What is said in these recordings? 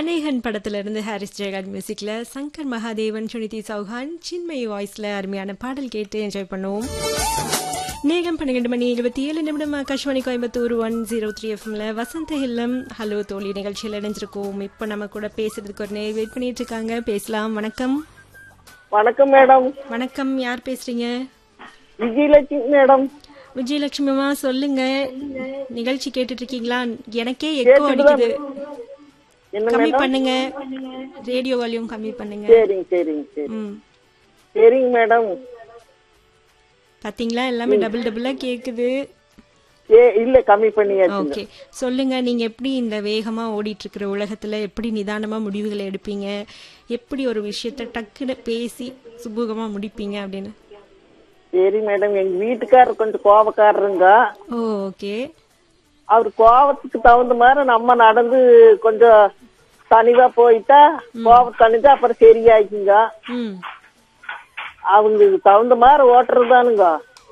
அநேகன் படத்துல இருந்து ஹாரிஸ் ஜெயகாட் மியூசிக்ல சங்கர் மகாதேவன் சுனிதி சௌஹான் சின்மயி வாய்ஸ்ல அருமையான பாடல் கேட்டு என்ஜாய் பண்ணுவோம் நேரம் பன்னிரெண்டு மணி இருபத்தி ஏழு நிமிடம் Akashvani Coimbatore one zero three எஃப்எம்ல வசந்த இல்லம் ஹலோ தோழி நிகழ்ச்சியில் இணைஞ்சிருக்கோம் இப்போ நம்ம கூட பேசுறதுக்கு ஒரு நேர் வெயிட் பண்ணிட்டு இருக்காங்க பேசலாம் வணக்கம் வணக்கம் மேடம் வணக்கம் யார் பேசுறீங்க விஜயலட்சுமி மேடம் விஜயலட்சுமிமா சொல்லுங்க நிகழ்ச்சி கேட்டுட்டு இருக்கீங்களா எனக்கே எக்கோ அடிக்குது என்ன கம்மி மேடம் பண்ணுங்க ரேடியோ வால்யூம் கம்மி பண்ணுங்க சரிங்க சரிங்க சரி ம் சரிங்க மேடம் பாத்தீங்களா எல்லாமே டபுள் டபுளா கேக்குது ஏ இல்ல கம்மி பண்ணியாச்சுங்க ஓகே சொல்லுங்க நீங்க எப்படி இந்த வேகமா ஓடிட்டு இருக்கிற உலகத்துல எப்படி நிதானமா முடிவுகளை எடுப்பீங்க எப்படி ஒரு விஷயத்த டக்குன்னு பேசி சுமூகமா முடிப்பீங்க அப்படின்னு சரி மேடம் எங்க வீட்டுக்காரர் கொஞ்சம் கோபக்காரருங்க ஓ ஓகே அவர் கோபத்துக்கு தகுந்த மாதிரி நம்ம நடந்து கொஞ்சம் தனிவா போயிட்டா கோபம் தணிஞ்சா அப்புறம் சரியாயிக்குங்க ம் அவங்களுக்கு தகுந்த மாதிரி ஓட்டுறதுதானுங்க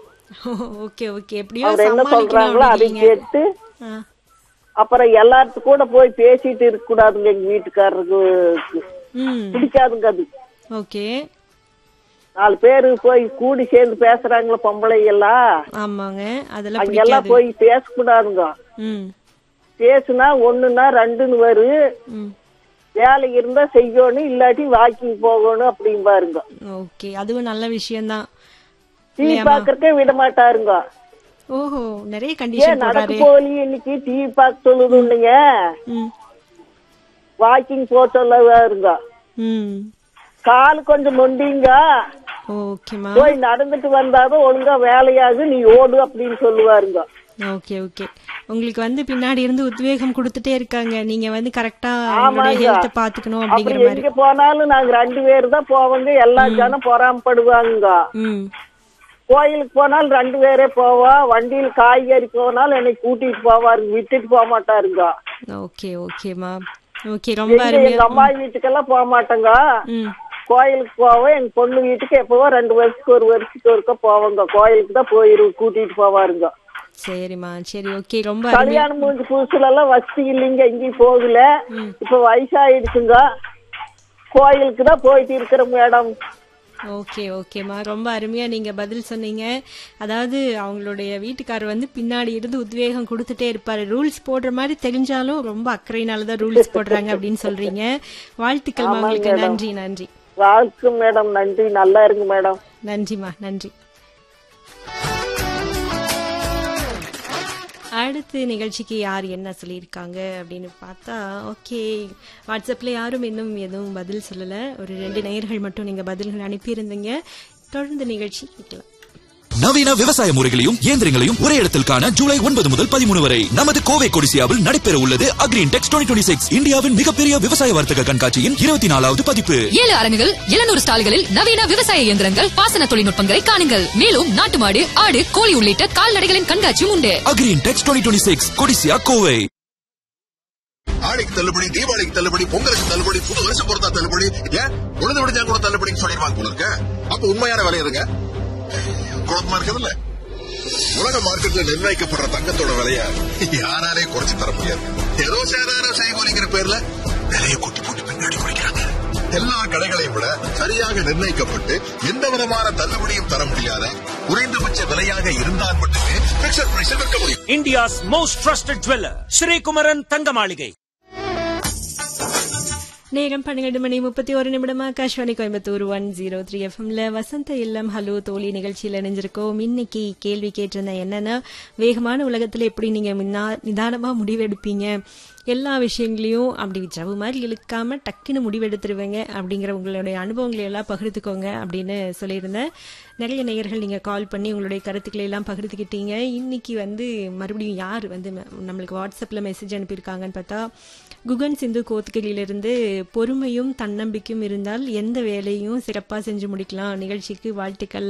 ஓகே ஓகே எப்படியோ அவர் என்ன சமாளிக்கணும் சொல்றாங்களோ அதை அப்படிங்கிறீங்க கேட்டு ஆ, அப்புறம் எல்லாத்து கூட போய் பேசிட்டு இருக்க கூடாதுங்க எங்க வீட்டுக்காரருக்கு ம் பிடிக்காதுங்க அது ஓகே நாலு பேரு போய் கூடி சேர்ந்து பேசுறாங்களா பொம்பளை எல்லாம் ஆமாங்க அதெல்லாம் அங்கெல்லாம் பிடிக்காது போய் பேசக்கூடாதுங்க ம் பேசுனா ஒண்ணுன்னா ரெண்டுன்னு வரும் ம் வேலை இருந்தா செய்யணும் இல்லாட்டி வாக்கிங் போகணும் அப்படிம்பாருங்க ஓகே அதுவும் நல்ல விஷயம்தான் டீ பாக்கறக்கே விட மாட்டாருங்க ஓஹோ நிறைய ஏன் கண்டிஷன் நடக்கு போடுறாரு போலி இன்னைக்கு டீ பார்க்க சொல்லுது இல்லைங்க ம் வாக்கிங் போக சொல்லுவாருங்க ம் கால் கொஞ்சம் மொண்டிங்க ஓகேம்மா போய் நடந்துட்டு வந்தாதான் ஒழுங்கா வேலையாகு நீ ஓடு அப்படின்னு சொல்லுவாருங்க ஓகே ஓகே உங்களுக்கு வந்து பின்னாடி இருந்து உத்வேகம் கொடுத்துட்டே இருக்காங்க நீங்க வந்து கரெக்டா உங்களுடைய ஹெல்த் பாத்துக்கணும் அப்படி அப்படிங்கிற மாதிரி எங்க போனாலும் நாங்க ரெண்டு பேர் தான் போவோங்க எல்லா ஜனம் பொறாமப்படுவாங்க ம் கோயிலுக்கு போனாலும் ரெண்டு பேரே போவா வண்டியில் காய்கறி போனாலும் என்னை கூட்டிட்டு போவாருங்க விட்டுட்டு போக மாட்டாருங்க ஓகே ஓகேம்மா ஓகே ரொம்ப எங்க அருமையா எங்க அம்மா வீட்டுக்கெல்லாம் போக மாட்டேங்க ம் கோயிலுக்கு போவோம் எங்க பொண்ணு வீட்டுக்கு எப்பவோ ரெண்டு வருஷத்துக்கு ஒரு வருஷத்துக்கு ஒருக்கா போவோங்க கோயிலுக்கு தான் போயிரு கூட்டிட்டு போவாருங்க சரிம்மா சரி ஓகே ரொம்ப அருமையா கல்யாணம் முடிஞ்ச புதுசுல எல்லாம் வசதி இல்லைங்க எங்கேயும் போகல இப்ப வயசாயிடுச்சுங்க கோயிலுக்கு தான் போயிட்டு இருக்கிறோம் மேடம் ஓகே ஓகேம்மா ரொம்ப அருமையா நீங்க பதில் சொன்னீங்க அதாவது அவங்களுடைய வீட்டுக்காரர் வந்து பின்னாடி இருந்து உத்வேகம் கொடுத்துட்டே இருப்பாரு ரூல்ஸ் போடுற மாதிரி தெரிஞ்சாலும் ரொம்ப அக்கறையினால தான் ரூல்ஸ் போடுறாங்க அப்படின்னு சொல்றீங்க வாழ்த்துக்கள்மா உங்களுக்கு நன்றி நன்றி வாழ்க்கை மேடம் நன்றி நல்லா இருங்க மேடம் நன்றிம்மா நன்றி அடுத்து நிகழ்ச்சிக்கு யார் என்ன சொல்லியிருக்காங்க அப்படின்னு பார்த்தா ஓகே வாட்ஸ்அப்பில் யாரும் இன்னும் எதுவும் பதில் சொல்லலை ஒரு ரெண்டு நேயர்கள் மட்டும் நீங்கள் பதில்கள் அனுப்பியிருந்தீங்க தொடர்ந்து நிகழ்ச்சி கேட்கலாம் நவீன விவசாய முறைகளையும் இயந்திரங்களையும் ஒரே இடத்தில் காண ஜூலை ஒன்பது முதல் பதிமூணு வரை நமது கோவை கொடிசியாவில் நடைபெற உள்ளது அக்ரீன் டெக்ஸ் டுவெண்ட்டி சிக்ஸ் இந்தியாவின் மிகப்பெரிய விவசாய வர்த்தக கண்காட்சியின் இருபத்தி நாலாவது பதிப்பு ஏழு அரங்குகள் எழுநூறு ஸ்டால்களில் நவீன விவசாய இயந்திரங்கள் பாசன தொழில்நுட்பங்களை காணுங்கள் மேலும் நாட்டு மாடு ஆடு கோழி உள்ளிட்ட கால்நடைகளின் கண்காட்சியும் உண்டு Agri Intex twenty six Codissia Kovai ஆடிக்கு தள்ளுபடி தீபாவளிக்கு தள்ளுபடி பொங்கலுக்கு தள்ளுபடி புது வருஷம் பொறுத்தா தள்ளுபடி ஏன் உழுது விடுஞ்சா கூட தள்ளுபடின்னு சொல்லிடுவாங்க போல இருக்க அப்ப உண்மையான விலை இருங்க குழப்பமா இருக்குதுல்ல உலக மார்க்கெட்ல நிர்ணயிக்கப்படுற தங்கத்தோட விலைய யாராலே குறைச்சு தர முடியாது ஏதோ சேதாரம் செய்கூலிங்கிற பேர்ல விலையை கூட்டி போட்டு பின்னாடி குறைக்கிறாங்க எல்லா கடைகளையும் விட சரியாக நிர்ணயிக்கப்பட்டு எந்த விதமான தள்ளுபடியும் தர முடியாத குறைந்தபட்ச விலையாக இருந்தால் மட்டுமே பிக்சர் பிரைஸ் விற்க முடியும் India's most trusted jeweler, Sri Kumaran Thangamaligai. நேரம் பன்னிரண்டு மணி முப்பத்தி ஒரு நிமிடமா Akashvani Coimbatore one zero three எஃப்எம்ல வசந்த இல்லம் ஹலோ தோழி நிகழ்ச்சியில் இணைஞ்சிருக்கோம் இன்னைக்கு கேள்வி கேட்டிருந்தேன் என்னன்னா வேகமான உலகத்துல எப்படி நீங்க முன்னா- நிதானமா முடிவெடுப்பீங்க எல்லா விஷயங்களையும் அப்படி ஜவு மாதிரி இழுக்காம டக்குன்னு முடிவெடுத்துருவேங்க அப்படிங்கிற உங்களுடைய அனுபவங்களை எல்லாம் பகிர்ந்துக்கோங்க அப்படின்னு சொல்லியிருந்தேன் நிறைய நேயர்கள் நீங்க கால் பண்ணி உங்களுடைய கருத்துக்களை எல்லாம் பகிர்ந்துக்கிட்டீங்க இன்னைக்கு வந்து மறுபடியும் யார் வந்து ம- நம்மளுக்கு வாட்ஸ்அப்ல மெசேஜ் அனுப்பியிருக்காங்கன்னு பார்த்தா குகன் சிந்து கோத்துக்கலிலிருந்து பொறுமையும் தன்னம்பிக்கையும் இருந்தால் எந்த வேலையும் சிறப்பாக செஞ்சு முடிக்கலாம் நிகழ்ச்சிக்கு வாழ்த்துக்கள்